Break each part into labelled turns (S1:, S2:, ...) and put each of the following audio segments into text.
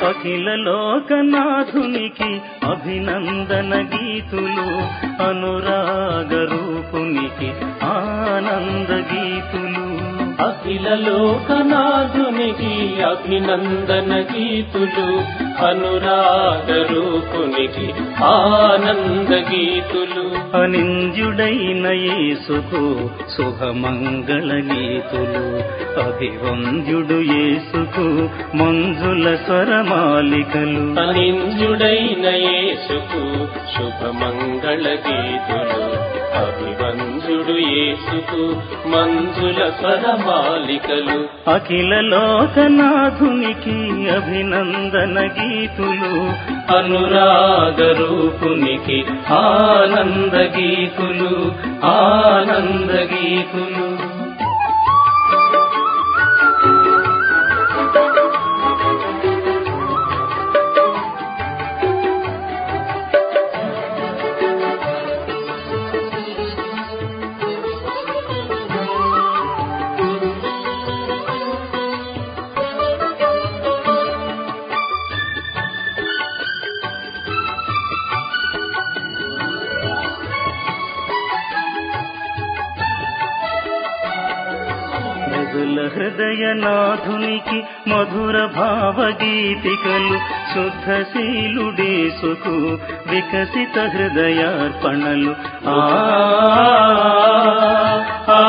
S1: అఖిల లోకనాథునికి అభినందన గీతులు అనురాగ రూపునికి ఆనంద గీతులు
S2: అఖిల లోకనాథునికి అభినందన గీతులు అనురాగ రూపునికి ఆనంద గీతులు
S1: అనింద్యుడైన యేసుకు శుభమంగళ గీతులు అభివంద్యుడు యేసుకు మంజుల స్వరమాలికలు
S2: అనింద్యుడైన యేసుకు శుభమంగళ గీతులు అభివంజుడు యేసుకు మంజుల స్వరమాలికలు
S1: అఖిల లోకనాథునికి అభినందన గీతులు
S2: అనురాగ రూపునికి ఆనంద గీతులు ఆనంద గీతులు
S1: మృదుల హృదయనాథునికి మధుర భావగీతికలు శుద్ధశీలుడేసుకు వికసిత హృదయార్పణలు
S2: ఆ ఆ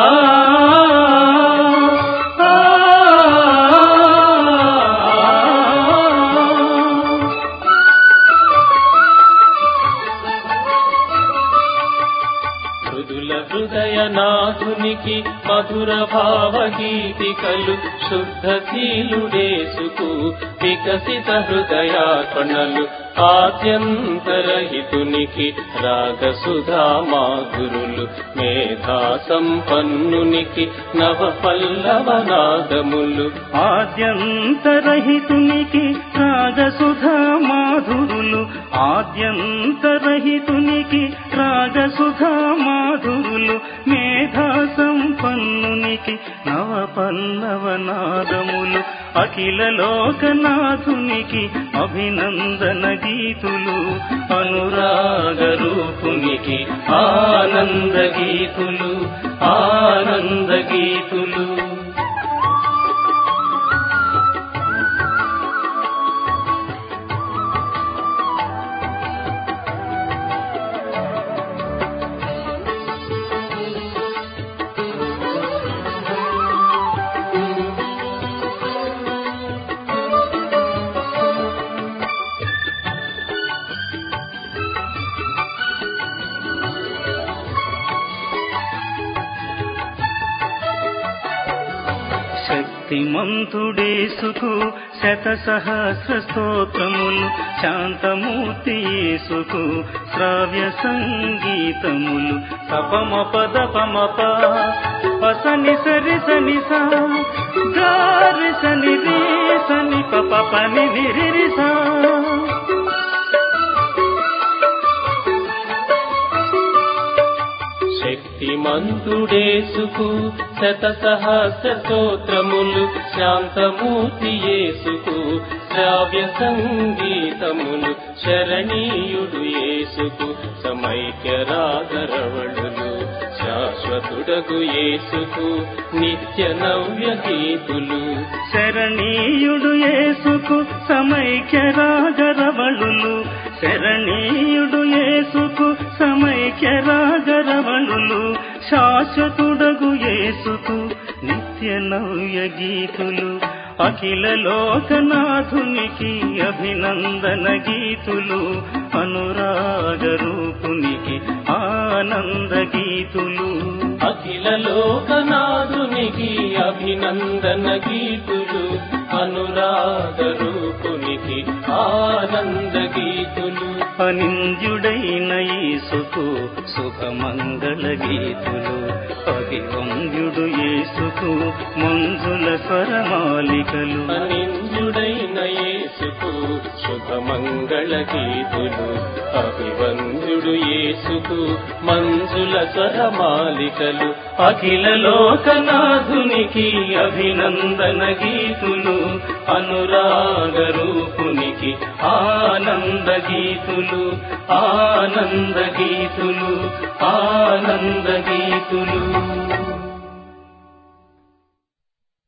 S2: మృదుల హృదయనాథునికి మధుర భావగీతికలు శుద్ధశీలుడేసుకు వికసిత హృదయార్పణలు ఆద్యంతరహితునికి రాగసుధా మాధురులు మేధా సంపన్నునికి నవ పల్లవనాదములు
S1: ఆద్యంతరహితునికి రాగసుధా మాధురులు ఆద్యంతరహితునికి రాగసుధా మాధురులు మేధా సంపన్నునికి నవ పల్లవనాదములు అఖిల లోకనాథునికి అభినందన గీతులు అనురాగ రూపునికి ఆనంద గీతులు ఆనంద గీతులు శక్తిమంతుడేసుకు శత సహస్ర స్తోత్రములు శాంతమూర్తి యేసుకు శ్రావ్య సంగీతములు సపమ పద పమ పసని సరి సని సా గారి సని రే సని పప పని నిరి సా
S2: శక్తిమంతుడేసుకు శత సహస్ర స్తోత్రములు శాంతమూర్తి యేసుకు శ్రావ్య సంగీతములు శరణీయుడు యేసుకు సమైక్య రాగరవళులు శాశ్వతుడగు యేసుకు నిత్య నవ్య గీతులు
S1: శరణీయుడు యేసుకు సమైక్య రాగరవళులు శరణీయుడు యేసుకు సమైక్య రాగరవళులు శాశ్వతుడగు యేసుకు నిత్య నవ్య గీతులు అఖిల లోకనాథునికి అభినందన గీతులు అనురాగ రూపునికి ఆనంద గీతులు
S2: అఖిల లోకనాథునికి అభినందన గీతులు అనురాగ రూపునికి ఆనంద గీతులు
S1: అనింద్యుడైన యేసుకు శుభమంగళ గీతులు అభివంద్యుడు యేసుకు మంజుల స్వరమాలికలు
S2: అనింద్యుడైన యేసుకు శుభమంగళ గీతులు అభివంద్యుడు యేసుకు మంజుల స్వరమాలికలు
S1: అఖిల లోకనాథునికి అభినందన గీతులు అనురాగ రూపునికి ఆనంద గీతులు ఆనంద గీతులు ఆనంద గీతులు